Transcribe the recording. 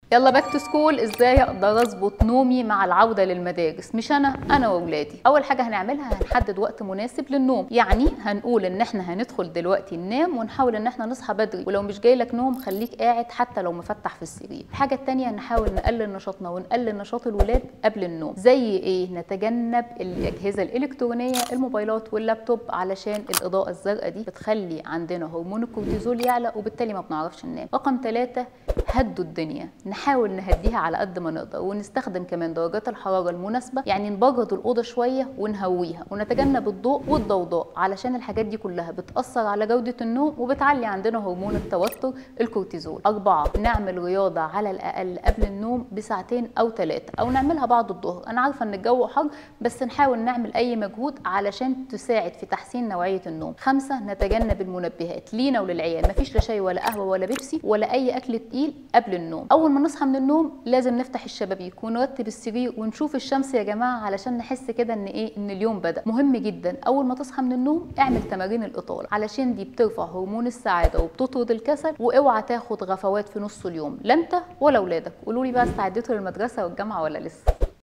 يلا باك تو سكول ازاي اقدر اظبط نومي مع العوده للمدارس مش انا انا واولادي اول حاجه هنعملها هنحدد وقت مناسب للنوم يعني هنقول ان احنا هندخل دلوقتي ننام ونحاول ان احنا نصحى بدري ولو مش جاي لك نوم خليك قاعد حتى لو مفتح في السرير الحاجه الثانيه نحاول نقلل نشاطنا ونقلل نشاط الولاد قبل النوم زي ايه نتجنب الاجهزه الالكترونيه الموبايلات واللابتوب علشان الاضاءه الزرقاء دي بتخلي عندنا هرمون الكورتيزول يعلى وبالتالي ما بنعرفش ننام رقم ثلاثة هدوا الدنيا نحاول نهديها على قد ما نقدر ونستخدم كمان درجات الحراره المناسبه يعني نبرد الاوضه شويه ونهويها ونتجنب الضوء والضوضاء علشان الحاجات دي كلها بتاثر على جوده النوم وبتعلي عندنا هرمون التوتر الكورتيزول أربعة نعمل رياضة على الأقل قبل النوم بساعتين أو ثلاثة أو نعملها بعد الظهر أنا عارفة إن الجو حر بس نحاول نعمل أي مجهود علشان تساعد في تحسين نوعية النوم خمسة نتجنب المنبهات لينا وللعيال مفيش لا شاي ولا قهوة ولا بيبسي ولا أي أكل تقيل قبل النوم أول ما نصحى من النوم لازم نفتح الشبابيك ونرتب السرير ونشوف الشمس يا جماعة علشان نحس كده إن إيه إن اليوم بدأ مهم جدا أول ما تصحى من النوم اعمل تمارين الإطالة علشان دي بترفع هرمون السعادة وبتطرد الكسل واوعى تاخد غفوات في نص اليوم لا انت ولا اولادك قولوا لي بقى استعديتوا للمدرسة والجامعة ولا لسه